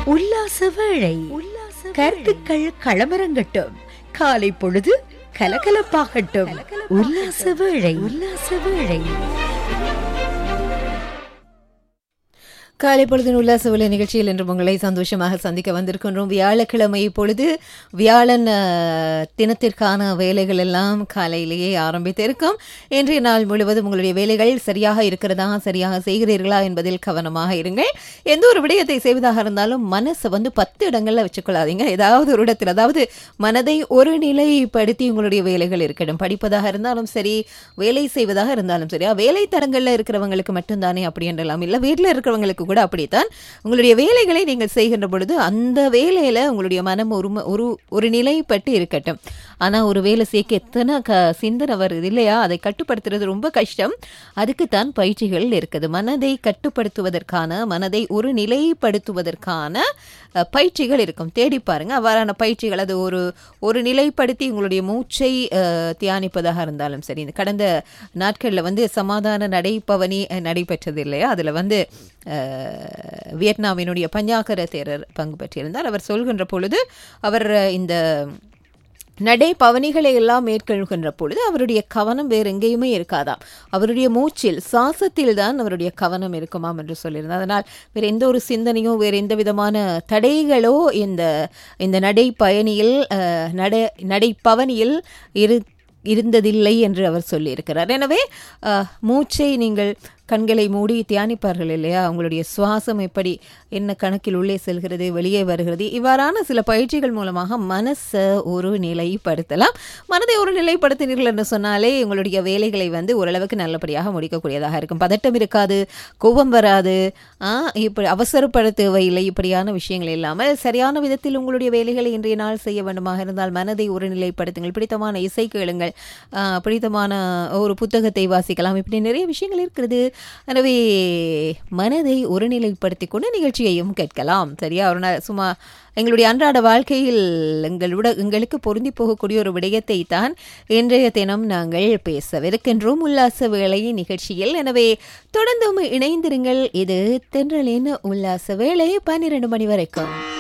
உல்லாச வேளை கருத்துக்கள் களமரங்கட்டும் காலை பொழுது கலகலப்பாகட்டும் உல்லாச வேளை உல்லாச வேளை காலை பொழுதின் உல்லாச உள்ள நிகழ்ச்சியில் இன்று உங்களை சந்தோஷமாக சந்திக்க வந்திருக்கின்றோம் வியாழக்கிழமை பொழுது வியாழன் அஹ், தினத்திற்கான வேலைகள் எல்லாம் காலையிலேயே ஆரம்பித்திருக்கும் இன்றைய நாள் முழுவதும் உங்களுடைய வேலைகள் சரியாக இருக்கிறதா சரியாக செய்கிறீர்களா என்பதில் கவனமாக இருங்கள் எந்த ஒரு விடயத்தை செய்வதாக இருந்தாலும் மனசை வந்து பத்து இடங்கள்ல வச்சுக்கொள்ளாதீங்க ஏதாவது ஒரு இடத்தில் அதாவது மனதை ஒரு நிலைப்படுத்தி உங்களுடைய வேலைகள் இருக்கட்டும் படிப்பதாக இருந்தாலும் சரி வேலை செய்வதாக இருந்தாலும் சரி வேலை தரங்களில் இருக்கிறவங்களுக்கு மட்டும்தானே அப்படி என்றெல்லாம் இல்லை வீட்டில் இருக்கிறவங்களுக்கு கூட அப்படித்தான் உங்களுடைய வேலைகளை நீங்கள் செய்கின்ற பொழுது அந்த வேலையில உங்களுடைய மனம் ஒரு ம- ஒரு ஒரு நிலைப்பட்டு இருக்கட்டும் ஆனா ஒரு வேலை செய்ய எத்தனை க சிந்தனை வருது இல்லையா அதை கட்டுப்படுத்துறது ரொம்ப கஷ்டம் அதுக்குத்தான் பயிற்சிகள் இருக்குது மனதை கட்டுப்படுத்துவதற்கான மனதை ஒரு நிலைப்படுத்துவதற்கான அஹ், பயிற்சிகள் இருக்கும் தேடி பாருங்க அவ்வாறான பயிற்சிகள் அது ஒரு ஒரு நிலைப்படுத்தி உங்களுடைய மூச்சை அஹ், தியானிப்பதாக இருந்தாலும் சரி இந்த கடந்த நாட்களில் வந்து சமாதான நடைப்பவனி அஹ், நடைபெற்றது இல்லையா அதில் வந்து அஹ், வியட்நாமினுடைய பஞ்சாகர தேரர் பங்கு பெற்றிருந்தார் அவர் சொல்கின்ற பொழுது அவர் அஹ், இந்த நடை பவனிகளை எல்லாம் மேற்கொள்கின்ற பொழுது அவருடைய கவனம் வேறு எங்கேயுமே இருக்காதாம் அவருடைய மூச்சில் சுவாசத்தில் தான் அவருடைய கவனம் இருக்குமாம் என்று சொல்லியிருந்தார் அதனால் வேறு எந்த ஒரு சிந்தனையோ வேறு எந்த விதமான தடைகளோ இந்த இந்த நடை பயணியில் அஹ், நடை நடைப்பவனியில் இரு இருந்ததில்லை என்று அவர் சொல்லியிருக்கிறார் எனவே அஹ், மூச்சை நீங்கள் கண்களை மூடி தியானிப்பார்கள் இல்லையா உங்களுடைய சுவாசம் எப்படி என்ன கணக்கில் உள்ளே செல்கிறது வெளியே வருகிறது இவ்வாறான சில பயிற்சிகள் மூலமாக மனசை ஒரு நிலைப்படுத்தலாம் மனதை ஒரு நிலைப்படுத்தினீர்கள் என்று சொன்னாலே உங்களுடைய வேலைகளை வந்து ஓரளவுக்கு நல்லபடியாக முடிக்கக்கூடியதாக இருக்கும் பதட்டம் இருக்காது கோபம் வராது ஆ, இப்படி அவசரப்பட தேவையில்லை இப்படியான விஷயங்கள் இல்லாமல் சரியான விதத்தில் உங்களுடைய வேலைகளை இன்றைய நாள் செய்ய வேண்டுமாக இருந்தால் மனதை ஒரு நிலைப்படுத்துங்கள் பிடித்தமான இசை கேளுங்கள் ஆ, பிடித்தமான ஒரு புத்தகத்தை வாசிக்கலாம் இப்படி நிறைய விஷயங்கள் இருக்கிறது எனவே மனதை ஒருநிலைப்படுத்திக் கொண்டு நிகழ்ச்சியையும் கேட்கலாம் சரியா ஒரு நாள் சும்மா எங்களுடைய அன்றாட வாழ்க்கையில் எங்களோட எங்களுக்கு பொருந்தி போகக்கூடிய ஒரு விடயத்தை தான் இன்றைய தினம் நாங்கள் பேசவிருக்கின்றோம் உல்லாச வேலை நிகழ்ச்சியில் எனவே தொடர்ந்தும் இணைந்திருங்கள் இது தென்றலின் உல்லாச வேலை பன்னிரண்டு மணி வரைக்கும்